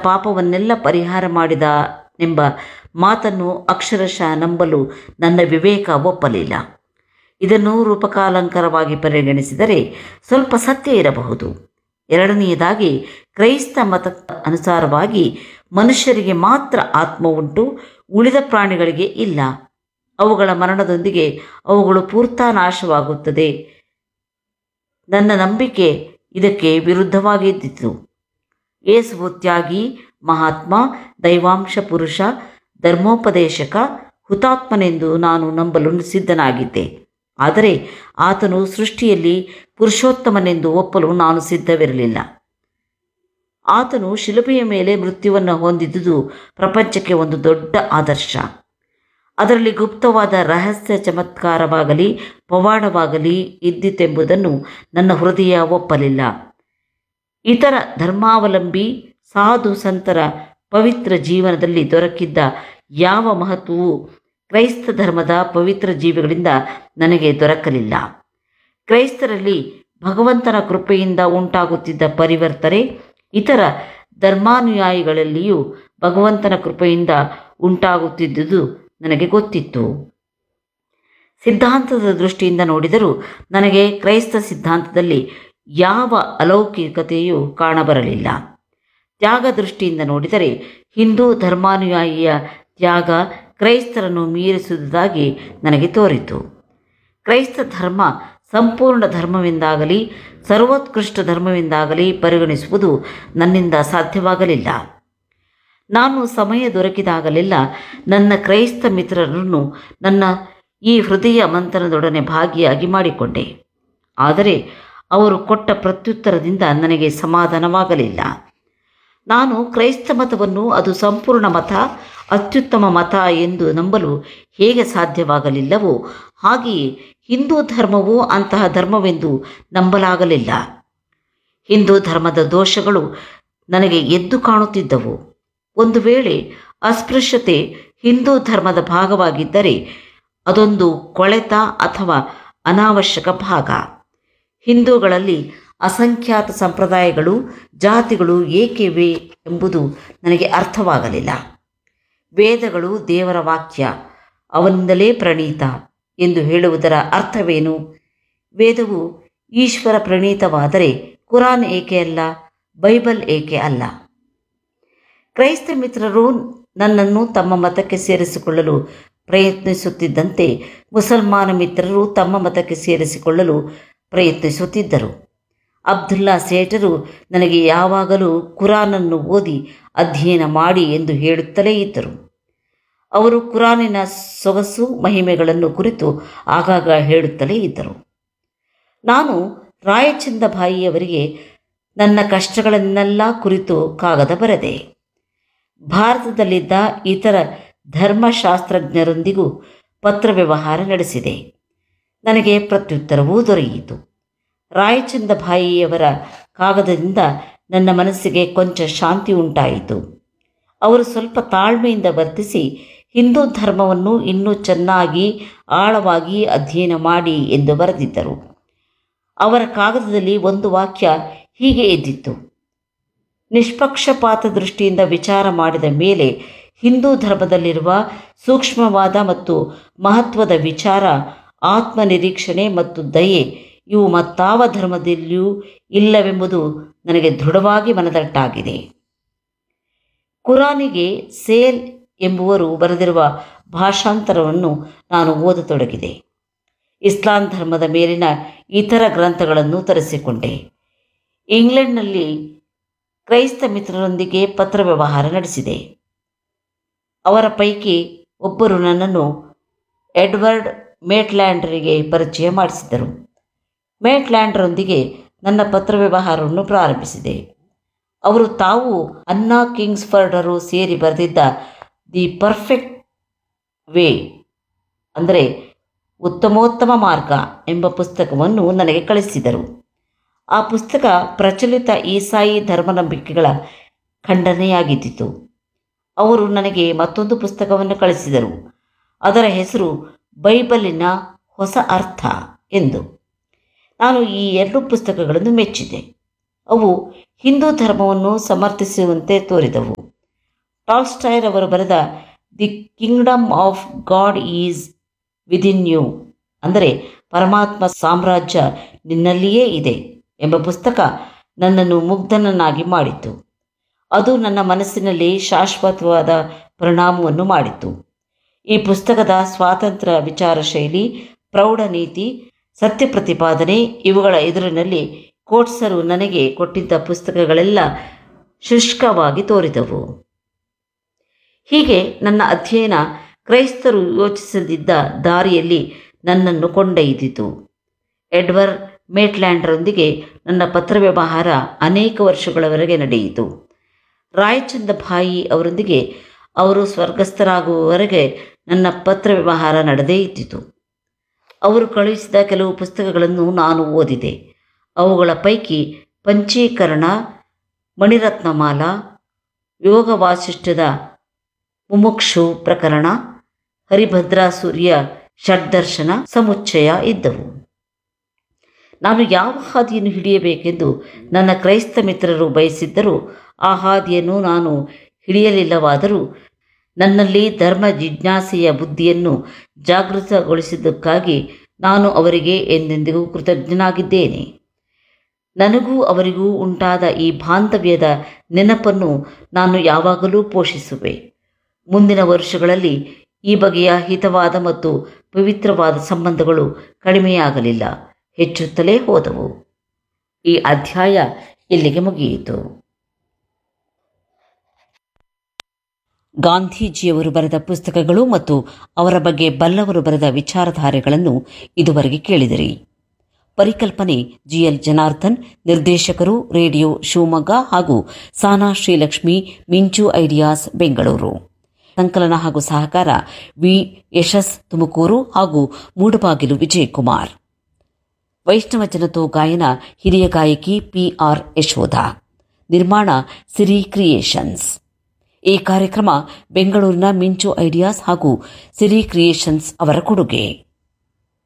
ಪಾಪವನ್ನೆಲ್ಲ ಪರಿಹಾರ ಮಾಡಿದನೆಂಬ ಮಾತನ್ನು ಅಕ್ಷರಶಃ ನಂಬಲು ನನ್ನ ವಿವೇಕ ಒಪ್ಪಲಿಲ್ಲ ಇದನ್ನು ರೂಪಕಾಲಂಕರವಾಗಿ ಪರಿಗಣಿಸಿದರೆ ಸ್ವಲ್ಪ ಸತ್ಯ ಇರಬಹುದು ಎರಡನೆಯದಾಗಿ ಕ್ರೈಸ್ತ ಮತ ಅನುಸಾರವಾಗಿ ಮನುಷ್ಯರಿಗೆ ಮಾತ್ರ ಆತ್ಮ ಉಂಟು ಉಳಿದ ಪ್ರಾಣಿಗಳಿಗೆ ಇಲ್ಲ ಅವುಗಳ ಮರಣದೊಂದಿಗೆ ಅವುಗಳು ಪೂರ್ತ ನಾಶವಾಗುತ್ತದೆ ನನ್ನ ನಂಬಿಕೆ ಇದಕ್ಕೆ ವಿರುದ್ಧವಾಗಿದ್ದಿತು ಯೇಸುವು ತ್ಯಾಗಿ ಮಹಾತ್ಮ ದೈವಾಂಶ ಪುರುಷ ಧರ್ಮೋಪದೇಶಕ ಹುತಾತ್ಮನೆಂದು ನಾನು ನಂಬಲು ಸಿದ್ಧನಾಗಿದ್ದೆ ಆದರೆ ಆತನು ಸೃಷ್ಟಿಯಲ್ಲಿ ಪುರುಷೋತ್ತಮನೆಂದು ಒಪ್ಪಲು ನಾನು ಸಿದ್ಧವಿರಲಿಲ್ಲ ಆತನು ಶಿಲುಬೆಯ ಮೇಲೆ ಮೃತ್ಯುವನ್ನು ಹೊಂದಿದ್ದುದು ಪ್ರಪಂಚಕ್ಕೆ ಒಂದು ದೊಡ್ಡ ಆದರ್ಶ ಅದರಲ್ಲಿ ಗುಪ್ತವಾದ ರಹಸ್ಯ ಚಮತ್ಕಾರವಾಗಲಿ ಪವಾಡವಾಗಲಿ ಇದ್ದಿತೆಂಬುದನ್ನು ನನ್ನ ಹೃದಯ ಒಪ್ಪಲಿಲ್ಲ ಇತರ ಧರ್ಮಾವಲಂಬಿ ಸಾಧು ಸಂತರ ಪವಿತ್ರ ಜೀವನದಲ್ಲಿ ದೊರಕಿದ್ದ ಯಾವ ಮಹತ್ವವೂ ಕ್ರೈಸ್ತ ಧರ್ಮದ ಪವಿತ್ರ ಜೀವಿಗಳಿಂದ ನನಗೆ ದೊರಕಲಿಲ್ಲ ಕ್ರೈಸ್ತರಲ್ಲಿ ಭಗವಂತನ ಕೃಪೆಯಿಂದ ಉಂಟಾಗುತ್ತಿದ್ದ ಪರಿವರ್ತನೆ ಇತರ ಧರ್ಮಾನುಯಾಯಿಗಳಲ್ಲಿಯೂ ಭಗವಂತನ ಕೃಪೆಯಿಂದ ಉಂಟಾಗುತ್ತಿದ್ದುದು ನನಗೆ ಗೊತ್ತಿತ್ತು ಸಿದ್ಧಾಂತದ ದೃಷ್ಟಿಯಿಂದ ನೋಡಿದರೂ ನನಗೆ ಕ್ರೈಸ್ತ ಸಿದ್ಧಾಂತದಲ್ಲಿ ಯಾವ ಅಲೌಕಿಕತೆಯೂ ಕಾಣಬರಲಿಲ್ಲ ತ್ಯಾಗ ದೃಷ್ಟಿಯಿಂದ ನೋಡಿದರೆ ಹಿಂದೂ ಧರ್ಮಾನುಯಾಯಿಯ ತ್ಯಾಗ ಕ್ರೈಸ್ತರನ್ನು ಮೀರಿಸುವುದಾಗಿ ನನಗೆ ತೋರಿತು ಕ್ರೈಸ್ತ ಧರ್ಮ ಸಂಪೂರ್ಣ ಧರ್ಮವೆಂದಾಗಲಿ ಸರ್ವೋತ್ಕೃಷ್ಟ ಧರ್ಮವೆಂದಾಗಲಿ ಪರಿಗಣಿಸುವುದು ನನ್ನಿಂದ ಸಾಧ್ಯವಾಗಲಿಲ್ಲ ನಾನು ಸಮಯ ದೊರಕಿದಾಗಲೆಲ್ಲ ನನ್ನ ಕ್ರೈಸ್ತ ಮಿತ್ರರನ್ನು ನನ್ನ ಈ ಹೃದಯ ಮಂಥನದೊಡನೆ ಭಾಗಿಯಾಗಿ ಮಾಡಿಕೊಂಡೆ ಆದರೆ ಅವರು ಕೊಟ್ಟ ಪ್ರತ್ಯುತ್ತರದಿಂದ ನನಗೆ ಸಮಾಧಾನವಾಗಲಿಲ್ಲ ನಾನು ಕ್ರೈಸ್ತ ಮತವನ್ನು ಅದು ಸಂಪೂರ್ಣ ಮತ ಅತ್ಯುತ್ತಮ ಮತ ಎಂದು ನಂಬಲು ಹೇಗೆ ಸಾಧ್ಯವಾಗಲಿಲ್ಲವೋ ಹಾಗೆಯೇ ಹಿಂದೂ ಧರ್ಮವು ಅಂತಹ ಧರ್ಮವೆಂದು ನಂಬಲಾಗಲಿಲ್ಲ ಹಿಂದೂ ಧರ್ಮದ ದೋಷಗಳು ನನಗೆ ಎದ್ದು ಕಾಣುತ್ತಿದ್ದವು ಒಂದು ವೇಳೆ ಅಸ್ಪೃಶ್ಯತೆ ಹಿಂದೂ ಧರ್ಮದ ಭಾಗವಾಗಿದ್ದರೆ ಅದೊಂದು ಕೊಳೆತ ಅಥವಾ ಅನಾವಶ್ಯಕ ಭಾಗ ಹಿಂದೂಗಳಲ್ಲಿ ಅಸಂಖ್ಯಾತ ಸಂಪ್ರದಾಯಗಳು ಜಾತಿಗಳು ಏಕಿವೆ ಎಂಬುದು ನನಗೆ ಅರ್ಥವಾಗಲಿಲ್ಲ ವೇದಗಳು ದೇವರ ವಾಕ್ಯ ಅವನಿಂದಲೇ ಪ್ರಣೀತ ಎಂದು ಹೇಳುವುದರ ಅರ್ಥವೇನು ವೇದವು ಈಶ್ವರ ಪ್ರಣೀತವಾದರೆ ಕುರಾನ್ ಏಕೆ ಅಲ್ಲ ಬೈಬಲ್ ಏಕೆ ಅಲ್ಲ ಕ್ರೈಸ್ತ ಮಿತ್ರರು ನನ್ನನ್ನು ತಮ್ಮ ಮತಕ್ಕೆ ಸೇರಿಸಿಕೊಳ್ಳಲು ಪ್ರಯತ್ನಿಸುತ್ತಿದ್ದಂತೆ ಮುಸಲ್ಮಾನ ಮಿತ್ರರು ತಮ್ಮ ಮತಕ್ಕೆ ಸೇರಿಸಿಕೊಳ್ಳಲು ಪ್ರಯತ್ನಿಸುತ್ತಿದ್ದರು ಅಬ್ದುಲ್ಲಾ ಸೇಠರು ನನಗೆ ಯಾವಾಗಲೂ ಕುರಾನನ್ನು ಓದಿ ಅಧ್ಯಯನ ಮಾಡಿ ಎಂದು ಹೇಳುತ್ತಲೇ ಇದ್ದರು ಅವರು ಕುರಾನಿನ ಸೊಗಸು ಮಹಿಮೆಗಳನ್ನು ಕುರಿತು ಆಗಾಗ ಹೇಳುತ್ತಲೇ ಇದ್ದರು ನಾನು ರಾಯಚಂದ ಭಾಯಿಯವರಿಗೆ ನನ್ನ ಕಷ್ಟಗಳನ್ನೆಲ್ಲ ಕುರಿತು ಕಾಗದ ಬರೆದೆ ಭಾರತದಲ್ಲಿದ್ದ ಇತರ ಧರ್ಮಶಾಸ್ತ್ರಜ್ಞರೊಂದಿಗೂ ಪತ್ರ ವ್ಯವಹಾರ ನಡೆಸಿದೆ ನನಗೆ ಪ್ರತ್ಯುತ್ತರವೂ ದೊರೆಯಿತು ರಾಯಚಂದ ಭಾಯಿಯವರ ಕಾಗದದಿಂದ ನನ್ನ ಮನಸ್ಸಿಗೆ ಕೊಂಚ ಶಾಂತಿ ಉಂಟಾಯಿತು ಅವರು ಸ್ವಲ್ಪ ತಾಳ್ಮೆಯಿಂದ ವರ್ತಿಸಿ ಹಿಂದೂ ಧರ್ಮವನ್ನು ಇನ್ನೂ ಚೆನ್ನಾಗಿ ಆಳವಾಗಿ ಅಧ್ಯಯನ ಮಾಡಿ ಎಂದು ಬರೆದಿದ್ದರು ಅವರ ಕಾಗದದಲ್ಲಿ ಒಂದು ವಾಕ್ಯ ಹೀಗೆ ಇದ್ದಿತ್ತು ನಿಷ್ಪಕ್ಷಪಾತ ದೃಷ್ಟಿಯಿಂದ ವಿಚಾರ ಮಾಡಿದ ಮೇಲೆ ಹಿಂದೂ ಧರ್ಮದಲ್ಲಿರುವ ಸೂಕ್ಷ್ಮವಾದ ಮತ್ತು ಮಹತ್ವದ ವಿಚಾರ ಆತ್ಮನಿರೀಕ್ಷಣೆ ಮತ್ತು ದಯೆ ಇವು ಮತ್ತಾವ ಧರ್ಮದಲ್ಲಿಯೂ ಇಲ್ಲವೆಂಬುದು ನನಗೆ ದೃಢವಾಗಿ ಮನದಟ್ಟಾಗಿದೆ ಕುರಾನಿಗೆ ಸೇಲ್ ಎಂಬುವರು ಬರೆದಿರುವ ಭಾಷಾಂತರವನ್ನು ನಾನು ಓದತೊಡಗಿದೆ ಇಸ್ಲಾಂ ಧರ್ಮದ ಮೇಲಿನ ಇತರ ಗ್ರಂಥಗಳನ್ನು ತರಿಸಿಕೊಂಡೆ ಇಂಗ್ಲೆಂಡ್ನಲ್ಲಿ ಕ್ರೈಸ್ತ ಮಿತ್ರರೊಂದಿಗೆ ಪತ್ರ ವ್ಯವಹಾರ ನಡೆಸಿದೆ ಅವರ ಪೈಕಿ ಒಬ್ಬರು ನನ್ನನ್ನು ಎಡ್ವರ್ಡ್ ಮೇಟ್ಲ್ಯಾಂಡರಿಗೆ ಪರಿಚಯ ಮಾಡಿಸಿದರು ಮೇಟ್ಲ್ಯಾಂಡ್ರೊಂದಿಗೆ ನನ್ನ ಪತ್ರ ವ್ಯವಹಾರವನ್ನು ಪ್ರಾರಂಭಿಸಿದೆ ಅವರು ತಾವು ಅನ್ನಾ ಕಿಂಗ್ಸ್ಫರ್ಡರು ಸೇರಿ ಬರೆದಿದ್ದ ದಿ ಪರ್ಫೆಕ್ಟ್ ವೇ ಅಂದರೆ ಉತ್ತಮೋತ್ತಮ ಮಾರ್ಗ ಎಂಬ ಪುಸ್ತಕವನ್ನು ನನಗೆ ಕಳಿಸಿದರು ಆ ಪುಸ್ತಕ ಪ್ರಚಲಿತ ಈಸಾಯಿ ಧರ್ಮನಂಬಿಕೆಗಳ ಖಂಡನೆಯಾಗಿದ್ದಿತು ಅವರು ನನಗೆ ಮತ್ತೊಂದು ಪುಸ್ತಕವನ್ನು ಕಳಿಸಿದರು ಅದರ ಹೆಸರು ಬೈಬಲಿನ ಹೊಸ ಅರ್ಥ ಎಂದು ನಾನು ಈ ಎರಡು ಪುಸ್ತಕಗಳನ್ನು ಮೆಚ್ಚಿದೆ ಅವು ಹಿಂದೂ ಧರ್ಮವನ್ನು ಸಮರ್ಥಿಸುವಂತೆ ತೋರಿದವು ಟಾಲ್ಸ್ಟಾಯರ್ ಅವರು ಬರೆದ the kingdom of God is within you ಅಂದರೆ ಪರಮಾತ್ಮ ಸಾಮ್ರಾಜ್ಯ ನಿನ್ನಲ್ಲಿಯೇ ಇದೆ ಎಂಬ ಪುಸ್ತಕ ನನ್ನನ್ನು ಮುಗ್ಧನನ್ನಾಗಿ ಮಾಡಿತು ಅದು ನನ್ನ ಮನಸ್ಸಿನಲ್ಲಿ ಶಾಶ್ವತವಾದ ಪರಿಣಾಮವನ್ನು ಮಾಡಿತು ಈ ಪುಸ್ತಕದ ಸ್ವಾತಂತ್ರ್ಯ ವಿಚಾರ ಶೈಲಿ ಪ್ರೌಢ ನೀತಿ ಸತ್ಯ ಪ್ರತಿಪಾದನೆ ಇವುಗಳ ಎದುರಿನಲ್ಲಿ ಕೋಟ್ಸರು ನನಗೆ ಕೊಟ್ಟಿದ್ದ ಪುಸ್ತಕಗಳೆಲ್ಲ ಶುಷ್ಕವಾಗಿ ತೋರಿದವು ಹೀಗೆ ನನ್ನ ಅಧ್ಯಯನ ಕ್ರೈಸ್ತರು ಯೋಚಿಸದಿದ್ದ ದಾರಿಯಲ್ಲಿ ನನ್ನನ್ನು ಕೊಂಡೊಯ್ದಿತು ಎಡ್ವರ್ ಮೇಟ್ಲ್ಯಾಂಡ್ರೊಂದಿಗೆ ನನ್ನ ಪತ್ರವ್ಯವಹಾರ ಅನೇಕ ವರ್ಷಗಳವರೆಗೆ ನಡೆಯಿತು ರಾಯಚಂದ ಭಾಯಿ ಅವರೊಂದಿಗೆ ಅವರು ಸ್ವರ್ಗಸ್ಥರಾಗುವವರೆಗೆ ನನ್ನ ಪತ್ರ ವ್ಯವಹಾರ ನಡೆದೇ ಇದ್ದಿತು ಅವರು ಕಳುಹಿಸಿದ ಕೆಲವು ಪುಸ್ತಕಗಳನ್ನು ನಾನು ಓದಿದೆ ಅವುಗಳ ಪೈಕಿ ಪಂಚೀಕರಣ ಮಣಿರತ್ನಮಾಲ ಯೋಗ ವಾಸಿಷ್ಠದ ಮುಮುಕ್ಷು ಪ್ರಕರಣ ಹರಿಭದ್ರಾ ಸೂರ್ಯ ಷಡ್ದರ್ಶನ ಸಮುಚ್ಚಯ ಇದ್ದವು ನಾನು ಯಾವ ಹಾದಿಯನ್ನು ಹಿಡಿಯಬೇಕೆಂದು ನನ್ನ ಕ್ರೈಸ್ತ ಮಿತ್ರರು ಬಯಸಿದ್ದರೂ ಆ ಹಾದಿಯನ್ನು ನಾನು ಹಿಡಿಯಲಿಲ್ಲವಾದರೂ ನನ್ನಲ್ಲಿ ಧರ್ಮ ಜಿಜ್ಞಾಸೆಯ ಬುದ್ಧಿಯನ್ನು ಜಾಗೃತಗೊಳಿಸಿದ್ದಕ್ಕಾಗಿ ನಾನು ಅವರಿಗೆ ಎಂದೆಂದಿಗೂ ಕೃತಜ್ಞನಾಗಿದ್ದೇನೆ ನನಗೂ ಅವರಿಗೂ ಉಂಟಾದ ಈ ಬಾಂಧವ್ಯದ ನೆನಪನ್ನು ನಾನು ಯಾವಾಗಲೂ ಪೋಷಿಸುವೆ ಮುಂದಿನ ವರ್ಷಗಳಲ್ಲಿ ಈ ಬಗೆಯ ಹಿತವಾದ ಮತ್ತು ಪವಿತ್ರವಾದ ಸಂಬಂಧಗಳು ಕಡಿಮೆಯಾಗಲಿಲ್ಲ ಹೆಚ್ಚುತ್ತಲೇ ಹೋದವು ಈ ಅಧ್ಯಾಯ ಇಲ್ಲಿಗೆ ಮುಗಿಯಿತು ಗಾಂಧೀಜಿಯವರು ಬರೆದ ಪುಸ್ತಕಗಳು ಮತ್ತು ಅವರ ಬಗ್ಗೆ ಬಲ್ಲವರು ಬರೆದ ವಿಚಾರಧಾರೆಗಳನ್ನು ಇದುವರೆಗೆ ಕೇಳಿದಿರಿ ಪರಿಕಲ್ಪನೆ ಜಿಎಲ್ ಜನಾರ್ದನ್ ನಿರ್ದೇಶಕರು ರೇಡಿಯೋ ಶಿವಮೊಗ್ಗ ಹಾಗೂ ಸಾನಾ ಶ್ರೀಲಕ್ಷ್ಮಿ ಮಿಂಚು ಐಡಿಯಾಸ್ ಬೆಂಗಳೂರು ಸಂಕಲನ ಹಾಗೂ ಸಹಕಾರ ವಿ ಯಶಸ್ ತುಮಕೂರು ಹಾಗೂ ಮೂಡಬಾಗಿಲು ವಿಜಯಕುಮಾರ್ ವೈಷ್ಣವ ಜನತೋ ಗಾಯನ ಹಿರಿಯ ಗಾಯಕಿ ಪಿಆರ್ ಯಶೋಧ ನಿರ್ಮಾಣ ಸಿರಿ ಕ್ರಿಯೇಷನ್ಸ್ ಈ ಕಾರ್ಯಕ್ರಮ ಬೆಂಗಳೂರಿನ ಮಿಂಚು ಐಡಿಯಾಸ್ ಹಾಗೂ ಸಿರಿ ಕ್ರಿಯೇಷನ್ಸ್ ಅವರ ಕೊಡುಗೆ